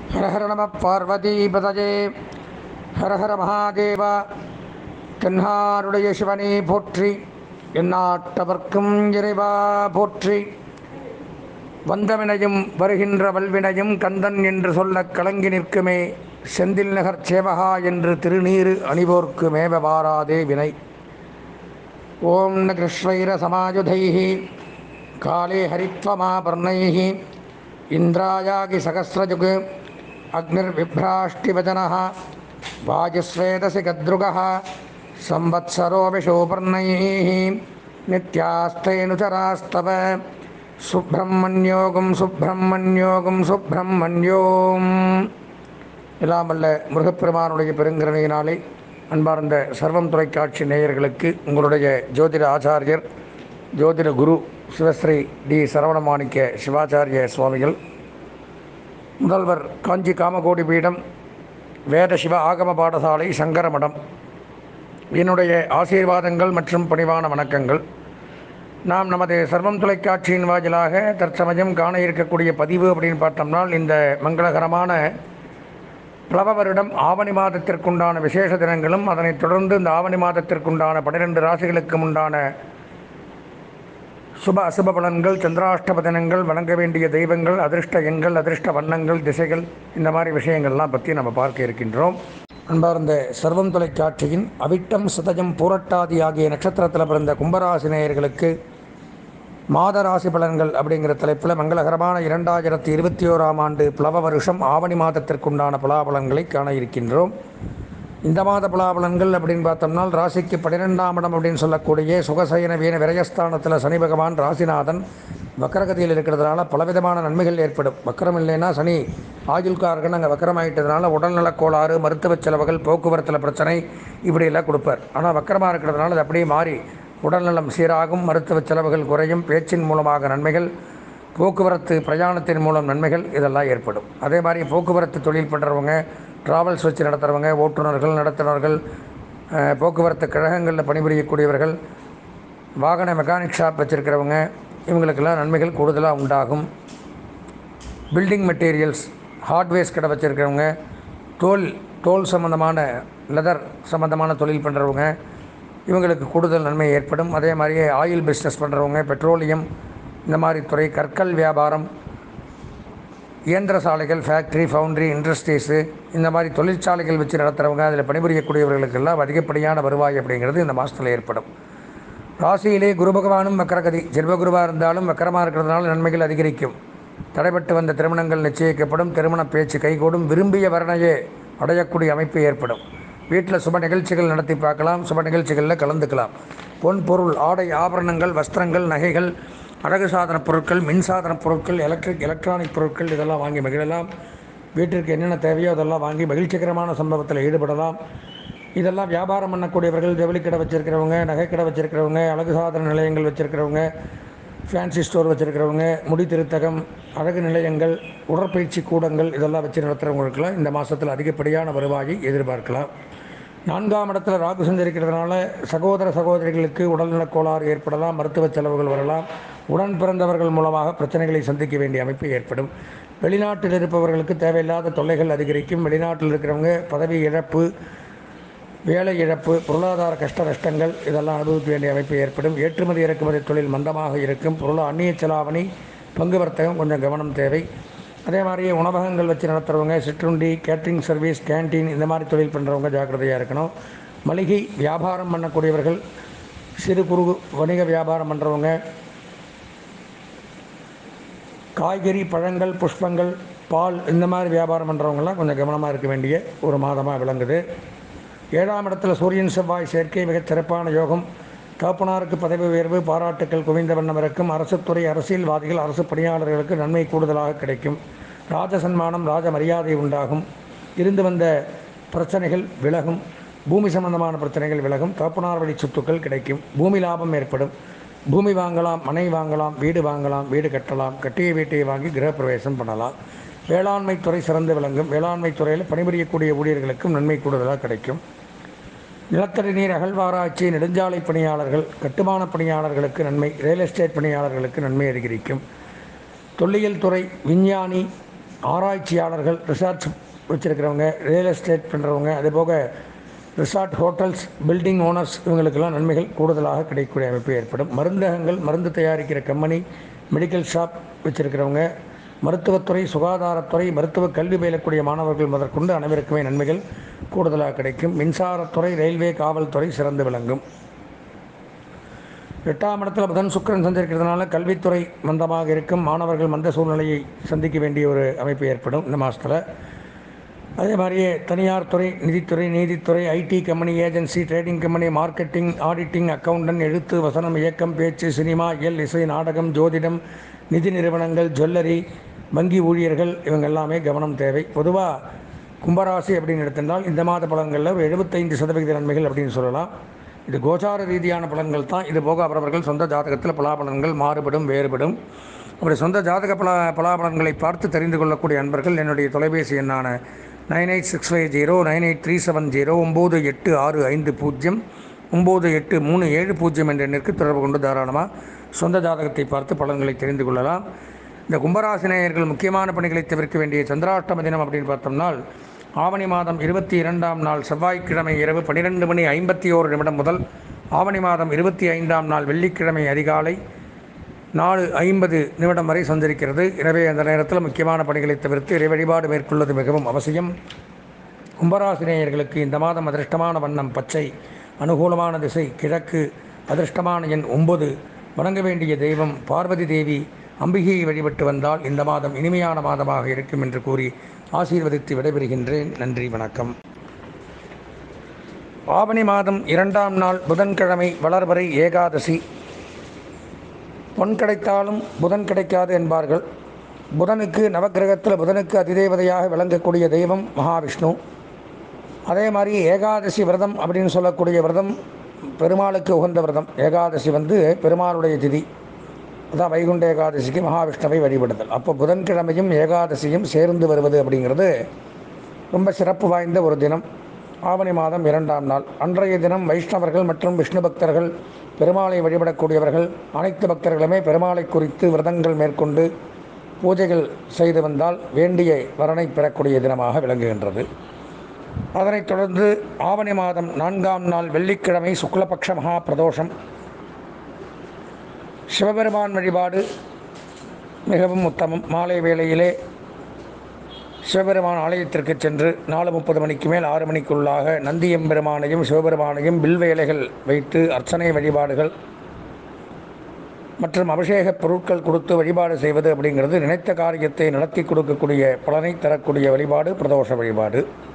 ஹர ஹர நம பார்வதிபதஜே ஹர ஹர மகாதேவா தென்னாருடைய சிவனே போற்றி எந்நாட்டவர்க்கும் இறைவா போற்றி வந்தவினையும் வருகின்ற வல்வினையும் கந்தன் என்று சொல்லக் கலங்கி நிற்குமே செந்தில் நகர் சேவகா என்று திருநீறு அணிவோர்க்கு மேவ வாராதே வினை ஓம் ந கிருஷ்ணைர சமாயுதைः காலே ஹரித்வமாபர்ணைः இந்திராயாகி சகசிரஜுக் அக்னிர்விभ्राष्टिवचनः वायुस्वेदसि गद्रुगः संवत्सरो विशोपर्णैः नित्यास्तेऽनुचरास्तव சுப்பிரமணியோகம் சுப்பிரமணியோகம் சுப்பிரமணியோம் எல்லாம் வல்ல முருகப்பெருமானுடைய பெருங்கருணையினாலே அன்பார்ந்த சர்வம் தொலைக்காட்சி நேயர்களுக்கு உங்களுடைய ஜோதிட ஆச்சாரியர் ஜோதிட குரு சிவஸ்ரீ டி சரவணமாணிக்க சிவாச்சாரிய சுவாமிகள் முதல்வர் காஞ்சி காமகோடி பீடம் வேத சிவ ஆகம பாடசாலை சங்கரமடம் என்னுடைய ஆசீர்வாதங்கள் மற்றும் பணிவான வணக்கங்கள் நாம் நமது சர்வம் தொலைக்காட்சியின் வாயிலாக தற்சமயம் காண இருக்கக்கூடிய பதிவு அப்படின்னு பார்த்தோம்னால் இந்த மங்களகரமான பிளவ வருடம் ஆவணி மாதத்திற்குண்டான விசேஷ தினங்களும் அதனைத் தொடர்ந்து இந்த ஆவணி மாதத்திற்குண்டான பன்னிரெண்டு ராசிகளுக்கும் உண்டான சுப அசுப பலன்கள் சந்திராஷ்டம தினங்கள் வணங்க வேண்டிய தெய்வங்கள் அதிர்ஷ்ட எண்கள் அதிர்ஷ்ட வண்ணங்கள் திசைகள் இந்த மாதிரி விஷயங்கள்லாம் பற்றி நம்ம பார்க்க இருக்கின்றோம் அன்பார்ந்த சர்வம் தொலைக்காட்சியின் அவிட்டம் சுதஜம் பூரட்டாதி ஆகிய நட்சத்திரத்தில் பிறந்த கும்பராசி நேயர்களுக்கு மாத ராசி பலன்கள் அப்படிங்கிற தலைப்பில் மங்களகரமான இரண்டாயிரத்தி இருபத்தி ஓராம் ஆண்டு பிளவ வருஷம் ஆவணி மாதத்திற்குண்டான பலாபலன்களை காண இருக்கின்றோம் இந்த மாத பலாபலன்கள் அப்படின்னு பார்த்தோம்னா ராசிக்கு பன்னிரெண்டாம் இடம் அப்படின்னு சொல்லக்கூடிய சுகசயன வீண விரயஸ்தானத்தில் சனி பகவான் ராசிநாதன் வக்கரகதியில் இருக்கிறதுனால பலவிதமான நன்மைகள் ஏற்படும் வக்கரம் இல்லைன்னா சனி ஆயுள்காரகன் அங்கே வக்கரமாயிட்டதுனால உடல்நலக் கோளாறு மருத்துவ செலவுகள் போக்குவரத்தில் பிரச்சனை இப்படியெல்லாம் கொடுப்பார் ஆனால் வக்கரமாக இருக்கிறதுனால அது அப்படியே மாறி உடல்நலம் சீராகும் மருத்துவ செலவுகள் குறையும் பேச்சின் மூலமாக நன்மைகள் போக்குவரத்து பிரயாணத்தின் மூலம் நன்மைகள் இதெல்லாம் ஏற்படும் அதே மாதிரி போக்குவரத்து தொழில் பண்ணுறவங்க ட்ராவல்ஸ் வச்சு நடத்துகிறவங்க ஓட்டுநர்கள் நடத்துனர்கள் அஹ், போக்குவரத்து கழகங்களில் பணிபுரியக்கூடியவர்கள் வாகன மெக்கானிக் ஷாப் வச்சுருக்கிறவங்க இவங்களுக்கெல்லாம் நன்மைகள் கூடுதலாக உண்டாகும் பில்டிங் மெட்டீரியல்ஸ் ஹார்ட்வேர்ஸ் கடை வச்சுருக்கிறவங்க தோல் தோல் சம்மந்தமான லெதர் சம்மந்தமான தொழில் பண்ணுறவங்க இவங்களுக்கு கூடுதல் நன்மை ஏற்படும் அதே மாதிரியே ஆயில் பிஸ்னஸ் பண்ணுறவங்க பெட்ரோலியம் இந்த மாதிரி துறை கற்கள் வியாபாரம் இயந்திர சாலைகள் ஃபேக்ட்ரி ஃபவுண்ட்ரி இண்டஸ்ட்ரீஸு இந்த மாதிரி தொழிற்சாலைகள் வச்சு நடத்துகிறவங்க அதில் பணிபுரியக்கூடியவர்களுக்கெல்லாம் அதிகப்படியான வருவாய் அப்படிங்கிறது இந்த மாதத்தில் ஏற்படும் ராசியிலே குரு பகவானும் வக்கரகதி ஜென்மகுருவாக இருந்தாலும் வக்கரமாக இருக்கிறதுனால நன்மைகள் அதிகரிக்கும் தடைபட்டு வந்த திருமணங்கள் நிச்சயிக்கப்படும் திருமண பேச்சு கைகூடும் விரும்பிய வர்ணையே அடையக்கூடிய அமைப்பு ஏற்படும் வீட்டில் சுப நிகழ்ச்சிகள் நடத்தி பார்க்கலாம் சுப நிகழ்ச்சிகளில் கலந்துக்கலாம் பொன் பொருள் ஆடை ஆபரணங்கள் வஸ்திரங்கள் நகைகள் அழகு சாதன பொருட்கள் மின் சாதன பொருட்கள் எலக்ட்ரிக் எலக்ட்ரானிக் பொருட்கள் இதெல்லாம் வாங்கி மகிழலாம் வீட்டிற்கு என்னென்ன தேவையோ அதெல்லாம் வாங்கி மகிழ்ச்சிகரமான சம்பவத்தில் ஈடுபடலாம் இதெல்லாம் வியாபாரம் பண்ணக்கூடியவர்கள் ஜவுளி கடை வச்சுருக்கிறவங்க நகைக்கடை வச்சுருக்கிறவங்க அழகு சாதன நிலையங்கள் வச்சுருக்கிறவங்க ஃபேன்சி ஸ்டோர் வச்சுருக்கிறவங்க முடி திருத்தகம் அழகு நிலையங்கள் உடற்பயிற்சி கூடங்கள் இதெல்லாம் வச்சு நடத்துகிறவங்களுக்கெல்லாம் இந்த மாதத்தில் அதிகப்படியான வருவாயை எதிர்பார்க்கலாம் நான்காம் இடத்துல ராகு சஞ்சரிக்கிறதுனால சகோதர சகோதரிகளுக்கு உடல்நலக் கோளாறு ஏற்படலாம் மருத்துவ செலவுகள் வரலாம் உடன் பிறந்தவர்கள் மூலமாக பிரச்சனைகளை சந்திக்க வேண்டிய அமைப்பு ஏற்படும் வெளிநாட்டில் இருப்பவர்களுக்கு தேவையில்லாத தொல்லைகள் அதிகரிக்கும் வெளிநாட்டில் இருக்கிறவங்க பதவி இழப்பு வேலை இழப்பு பொருளாதார கஷ்ட நஷ்டங்கள் இதெல்லாம் அனுபவிக்க வேண்டிய அமைப்பு ஏற்படும் ஏற்றுமதி இறக்குமதி தொழில் மந்தமாக இருக்கும் பொருள் அந்நிய செலாவணி பங்கு வர்த்தகம் கொஞ்சம் கவனம் தேவை அதே மாதிரி உணவகங்கள் வச்சு நடத்துகிறவங்க சிற்றுண்டி கேட்ரிங் சர்வீஸ் கேண்டீன் இந்த மாதிரி தொழில் பண்ணுறவங்க ஜாக்கிரதையாக இருக்கணும் மளிகை வியாபாரம் பண்ணக்கூடியவர்கள் சிறு குறு வணிக வியாபாரம் பண்ணுறவங்க காய்கறி பழங்கள் புஷ்பங்கள் பால் இந்த மாதிரி வியாபாரம் பண்ணுறவங்கலாம் கொஞ்சம் கவனமாக இருக்க வேண்டிய ஒரு மாதமாக விளங்குது ஏழாம் இடத்துல சூரியன் செவ்வாய் சேர்க்கை மிகச் சிறப்பான யோகம் தகப்பனாருக்கு பதவி உயர்வு பாராட்டுக்கள் குவிந்த வண்ணம் இருக்கும் அரசுத்துறை அரசியல்வாதிகள் அரசு பணியாளர்களுக்கு நன்மை கூடுதலாக கிடைக்கும் ராஜ சன்மானம் ராஜ மரியாதை உண்டாகும் இருந்து வந்த பிரச்சனைகள் விலகும் பூமி சம்பந்தமான பிரச்சனைகள் விலகும் தகப்பனார் வழி சொத்துக்கள் கிடைக்கும் பூமி லாபம் ஏற்படும் பூமி வாங்கலாம் மனை வாங்கலாம் வீடு வாங்கலாம் வீடு கட்டலாம் கட்டிய வீட்டை வாங்கி கிரகப்பிரவேசம் பண்ணலாம் வேளாண்மை துறை சிறந்து விளங்கும் வேளாண்மை துறையில் பணிபுரியக்கூடிய ஊழியர்களுக்கும் நன்மை கூடுதலாக கிடைக்கும் நிலத்தடி நீர் அகழ்வாராய்ச்சி நெடுஞ்சாலை பணியாளர்கள் கட்டுமான பணியாளர்களுக்கு நன்மை ரியல் எஸ்டேட் பணியாளர்களுக்கு நன்மை அதிகரிக்கும் தொல்லியல் துறை விஞ்ஞானி ஆராய்ச்சியாளர்கள் ரிசர்ச் வச்சுருக்கிறவங்க ரியல் எஸ்டேட் பண்ணுறவங்க அதுபோக ரிசார்ட் ஹோட்டல்ஸ் பில்டிங் ஓனர்ஸ் இவங்களுக்கெல்லாம் நன்மைகள் கூடுதலாக கிடைக்கக்கூடிய அமைப்பு ஏற்படும் மருந்தகங்கள் மருந்து தயாரிக்கிற கம்பெனி மெடிக்கல் ஷாப் வச்சுருக்கிறவங்க மருத்துவத்துறை சுகாதாரத்துறை மருத்துவ கல்வி பயிலக்கூடிய மாணவர்கள் முதற்கொண்டு அனைவருக்குமே நன்மைகள் கூடுதலாக கிடைக்கும் மின்சாரத்துறை ரயில்வே காவல்துறை சிறந்து விளங்கும் எட்டாம் இடத்துல புதன் சுக்கிரன் சந்திருக்கிறதுனால கல்வித்துறை மந்தமாக இருக்கும் மாணவர்கள் மந்த சூழ்நிலையை சந்திக்க வேண்டிய ஒரு அமைப்பு ஏற்படும் இந்த மாதத்தில் அதே மாதிரியே தனியார் துறை நிதித்துறை நீதித்துறை IT company agency trading company marketing auditing accountant எழுத்து வசனம் இயக்கம் பேச்சு சினிமா இயல் இசை நாடகம் ஜோதிடம் நிதி நிறுவனங்கள் ஜுவல்லரி வங்கி ஊழியர்கள் இவங்க எல்லாமே கவனம் தேவை பொதுவாக கும்பராசி அப்படின்னு எடுத்திருந்தால் இந்த மாத பலன்களில் ஒரு எழுபத்தைந்து சதவிகித நன்மைகள் அப்படின்னு சொல்லலாம் இது கோச்சார ரீதியான பலன்கள் தான் இது போக அவரவர்கள் சொந்த ஜாதகத்தில் பலாபலன்கள் மாறுபடும் வேறுபடும் அப்படி சொந்த ஜாதக பலா பலாபலன்களை பார்த்து தெரிந்து கொள்ளக்கூடிய அன்பர்கள் என்னுடைய தொலைபேசி எண்ணான nine eight six five zero nine eight three seven zero ஒம்பது எட்டு ஆறு ஐந்து பூஜ்ஜியம் ஒம்பது எட்டு மூணு ஏழு பூஜ்ஜியம் என்ற எண்ணிற்கு தொடர்பு கொண்டு தாராளமாக சொந்த ஜாதகத்தை பார்த்து பலன்களை தெரிந்து கொள்ளலாம் இந்த கும்பராசினியர்கள் முக்கியமான பணிகளை தவிர்க்க வேண்டிய சந்திராஷ்டம தினம் அப்படின்னு பார்த்தோம்னால் ஆவணி மாதம் இருபத்தி இரண்டாம் நாள் செவ்வாய்க்கிழமை இரவு பன்னிரெண்டு மணி ஐம்பத்தி ஓரு நிமிடம் முதல் ஆவணி மாதம் இருபத்தி ஐந்தாம் நாள் வெள்ளிக்கிழமை அதிகாலை நாலு ஐம்பது நிமிடம் வரை சந்திருக்கிறது எனவே அந்த நேரத்தில் முக்கியமான பணிகளை தவிர்த்து இறை வழிபாடு மேற்கொள்வது மிகவும் அவசியம் கும்பராசினியர்களுக்கு இந்த மாதம் அதிர்ஷ்டமான வண்ணம் பச்சை அனுகூலமான திசை கிழக்கு அதிர்ஷ்டமான எண் ஒன்பது வணங்க வேண்டிய தெய்வம் பார்வதி தேவி அம்பிகையை வழிபட்டு வந்தால் இந்த மாதம் இனிமையான மாதமாக இருக்கும் என்று கூறி ஆசீர்வதித்து விடைபெறுகின்றேன் நன்றி வணக்கம் ஆவணி மாதம் இரண்டாம் நாள் புதன்கிழமை வளர்வரை ஏகாதசி பொன் கிடைத்தாலும் புதன் கிடைக்காது என்பார்கள் புதனுக்கு நவக்கிரகத்தில் புதனுக்கு அதிதேவதையாக விளங்கக்கூடிய தெய்வம் மகாவிஷ்ணு அதே மாதிரி ஏகாதசி விரதம் அப்படின்னு சொல்லக்கூடிய விரதம் பெருமாளுக்கு உகந்த விரதம் ஏகாதசி வந்து பெருமாளுடைய திதி அதான் வைகுண்ட ஏகாதசிக்கு மகாவிஷ்ணுவை வழிபடுதல் அப்போ புதன்கிழமையும் ஏகாதசியும் சேர்ந்து வருவது அப்படிங்கிறது ரொம்ப சிறப்பு வாய்ந்த ஒரு தினம் ஆவணி மாதம் இரண்டாம் நாள் அன்றைய தினம் வைஷ்ணவர்கள் மற்றும் விஷ்ணு பக்தர்கள் பெருமாளை வழிபடக்கூடியவர்கள் அனைத்து பக்தர்களுமே பெருமாளை குறித்து விரதங்கள் மேற்கொண்டு பூஜைகள் செய்து வந்தால் வேண்டிய வரனை பெறக்கூடிய தினமாக விளங்குகின்றது அதனைத் தொடர்ந்து ஆவணி மாதம் நான்காம் நாள் வெள்ளிக்கிழமை சுக்லபக்ஷ மகா பிரதோஷம் சிவபெருமான் வழிபாடு மிகவும் உத்தமம் மாலை வேளையிலே சிவபெருமான் ஆலயத்திற்கு சென்று நாலு முப்பது மணிக்கு மேல் ஆறு மணிக்குள்ளாக நந்தியம்பெருமானையும் சிவபெருமானையும் பில்வேலைகள் வைத்து அர்ச்சனை வழிபாடுகள் மற்றும் அபிஷேக பொருட்கள் கொடுத்து வழிபாடு செய்வது அப்படிங்கிறது நினைத்த காரியத்தை நடத்தி கொடுக்கக்கூடிய பலனை தரக்கூடிய வழிபாடு பிரதோஷ வழிபாடு